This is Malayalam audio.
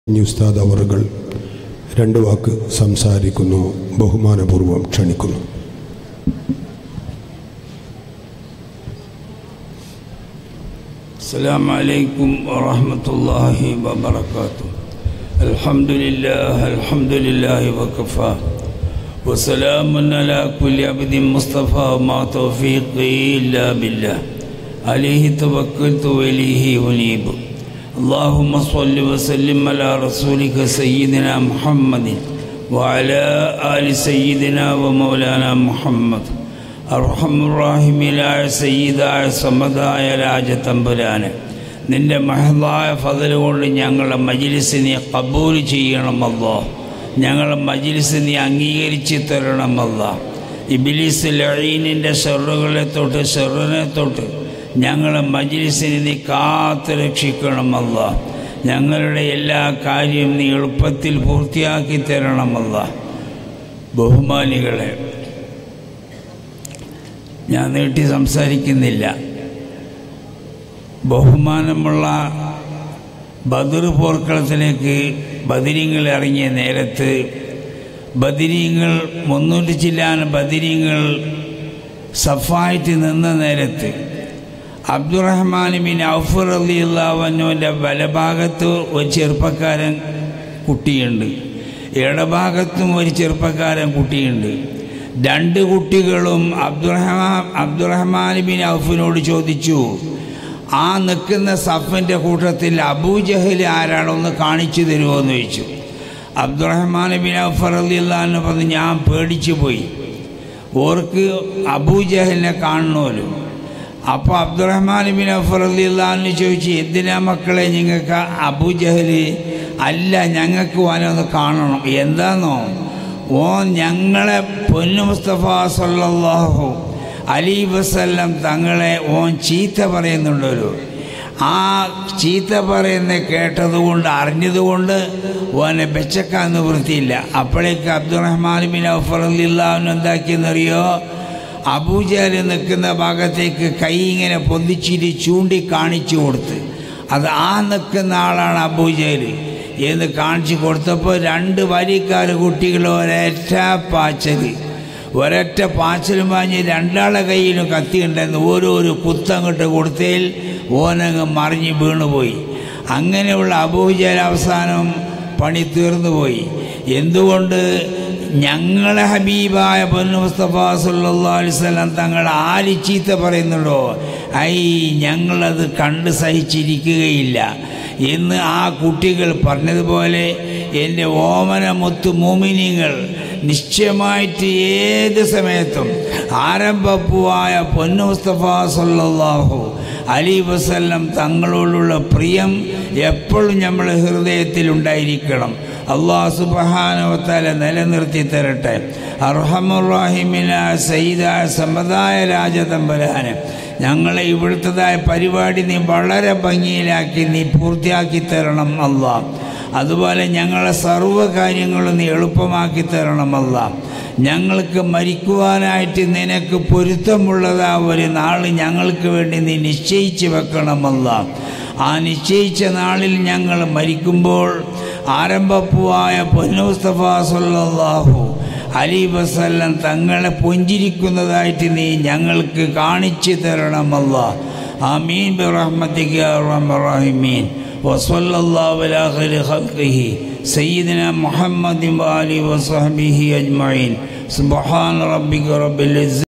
ഇനി ഉസ്താദ് അവറുകൾ രണ്ട് വാക്ക് സംസാരിക്കുന്നു ബഹുമാനപൂർവ്വം ക്ഷണിക്കുന്നു السلام عليكم ورحمة الله وبركاته الحمد لله الحمد لله وكفى وسلام على كل عبد مصطفى ما توفيقي إلا بالله عليه توكلت وإليه أنيب اللهم صل وسلم على رسولك سيدنا محمد وعلى آل سيدنا ومولانا محمد അർഹമുറാഹിമിലായ സയ്യിദായ സമതായ രാജതമ്പുരാന് നിന്റെ മഹതായ ഫതൽ കൊണ്ട് ഞങ്ങളെ മജിലിസിനെ കബൂൽ ചെയ്യണമല്ലോ ഞങ്ങളെ മജിലിസിനെ അംഗീകരിച്ച് തരണമല്ലോ ഇബിലിസ് ലഴീനിൻ്റെ ഷെറുകളെ തൊട്ട് ഷെറിനെ തൊട്ട് ഞങ്ങളെ മജിലിസിനെ നീ കാത്തു രക്ഷിക്കണമല്ലോ ഞങ്ങളുടെ എല്ലാ കാര്യവും നീ എളുപ്പത്തിൽ പൂർത്തിയാക്കി തരണമല്ലോ ബഹുമാനികളെ ഞാൻ നീട്ടി സംസാരിക്കുന്നില്ല ബഹുമാനമുള്ള ബദർ പോർക്കളത്തിലേക്ക് ബദിരിങ്ങൾ ഇറങ്ങിയ നേരത്ത് ബദിരീങ്ങൾ മുന്നൂറ്റി ചില്ലാൻ ബദിരീങ്ങൾ സഫായിട്ട് നിന്ന നേരത്ത് അബ്ദുറഹ്മാൻ ബിൻ ഔഫർ അലി അള്ളാഹുവിൻ്റെ വലഭാഗത്ത് ഒരു ചെറുപ്പക്കാരൻ കുട്ടിയുണ്ട് ഇടഭാഗത്തും ഒരു ചെറുപ്പക്കാരൻ കുട്ടിയുണ്ട് രണ്ട് കുട്ടികളും അബ്ദുറഹ്മാൻ അബ്ദുറഹ്മാൻ ബിൻ ഔഫിനോട് ചോദിച്ചു ആ നിൽക്കുന്ന സഫിൻ്റെ കൂട്ടത്തിൽ അബൂജഹൽ ആരാണോന്ന് കാണിച്ചു തരുമോ എന്ന് ചോദിച്ചു അബ്ദുറഹ്മാൻ ബിൻ ഔഫർ അലിന്ന് പറഞ്ഞ് ഞാൻ പേടിച്ചു പോയി ഓർക്ക് അബൂജഹലിനെ കാണണമല്ലോ അപ്പോൾ അബ്ദുറഹ്മാൻ ബിൻ ഔഫർ അലിന്ന് ചോദിച്ചു എന്തിനാ മക്കളെ നിങ്ങൾക്ക് അബൂജഹൽ അല്ല ഞങ്ങൾക്ക് ഓനൊന്ന് കാണണം എന്താണെന്നോ ഓൻ ഞങ്ങളെ പൊന്നു മുസ്തഫ സല്ലാഹു അലി വസല്ലം തങ്ങളെ ഓൻ ചീത്ത പറയുന്നുണ്ടല്ലോ ആ ചീത്ത പറയുന്ന കേട്ടതുകൊണ്ട് അറിഞ്ഞതുകൊണ്ട് ഓനെ വെച്ചക്കാൻ നിവൃത്തിയില്ല അപ്പോഴേക്ക് അബ്ദുറഹ്മാൻ ബിൻ ഔഫർ അലിള്ളാഹുൻ എന്താക്കിയെന്നറിയോ അബൂജാൽ നിൽക്കുന്ന ഭാഗത്തേക്ക് കൈ ഇങ്ങനെ പൊന്തിച്ചിട്ട് ചൂണ്ടി കാണിച്ചു കൊടുത്ത് അത് ആ നിൽക്കുന്ന ആളാണ് അബൂജാൽ എന്ന് കാണിച്ചു കൊടുത്തപ്പോൾ രണ്ട് വരിക്കാർ കുട്ടികൾ ഒരൊറ്റ പാച്ചൽ ഒരൊറ്റ പാച്ചലും വാങ്ങി രണ്ടാളെ കയ്യിലും കത്തി ഉണ്ടായിരുന്നു ഓരോരോ കുത്തങ്ങോട്ട് കൊടുത്തതിൽ ഓനങ്ങ് മറിഞ്ഞ് വീണുപോയി അങ്ങനെയുള്ള അബൂജാൽ അവസാനം പണി തീർന്നുപോയി എന്തുകൊണ്ട് ഞങ്ങളെ ഹബീബായ പൊന്നു മുസ്തഫ സല്ലാ അലിസ്ലാം തങ്ങൾ ആര് ചീത്ത പറയുന്നുണ്ടോ ഐ ഞങ്ങളത് കണ്ട് സഹിച്ചിരിക്കുകയില്ല എന്ന് ആ കുട്ടികൾ പറഞ്ഞതുപോലെ എൻ്റെ ഓമന മുത്തു മോമിനിങ്ങൾ നിശ്ചയമായിട്ട് ഏത് സമയത്തും ആരംഭപ്പുവായ പൊന്നു മുസ്തഫ സല്ലാഹു അലി വസല്ലം തങ്ങളോടുള്ള പ്രിയം എപ്പോഴും നമ്മുടെ ഹൃദയത്തിൽ ഉണ്ടായിരിക്കണം അള്ളാഹു സുബഹാനവത്താല നിലനിർത്തി തരട്ടെ അർഹമുറാഹിമിന സയ്യിദായ സമ്പദായ രാജതമ്പരാന് ഞങ്ങളെ ഇവിടുത്തതായ പരിപാടി നീ വളരെ ഭംഗിയിലാക്കി നീ പൂർത്തിയാക്കി തരണം അല്ല അതുപോലെ ഞങ്ങളെ സർവ്വ കാര്യങ്ങളും നീ എളുപ്പമാക്കി തരണം അല്ല ഞങ്ങൾക്ക് മരിക്കുവാനായിട്ട് നിനക്ക് പൊരുത്തമുള്ളതാ ഒരു നാൾ ഞങ്ങൾക്ക് വേണ്ടി നീ നിശ്ചയിച്ച് വെക്കണമല്ല ആ നിശ്ചയിച്ച നാളിൽ ഞങ്ങൾ മരിക്കുമ്പോൾ ആരംഭപ്പുവായ പൊന്നുസ്തഫ സല്ലാഹു അലി വസല്ലം തങ്ങളെ പുഞ്ചിരിക്കുന്നതായിട്ട് നീ ഞങ്ങൾക്ക് കാണിച്ചു തരണമല്ല ആമീൻ ബിറഹ്മത്തിമീൻ വസല്ലാഹുലാഹി ഖൽഖിഹി സയ്യിദന മുഹമ്മദ് അലി വസഹബിഹി അജ്മഈൻ സുബ്ഹാൻ റബ്ബിക റബ്ബിൽ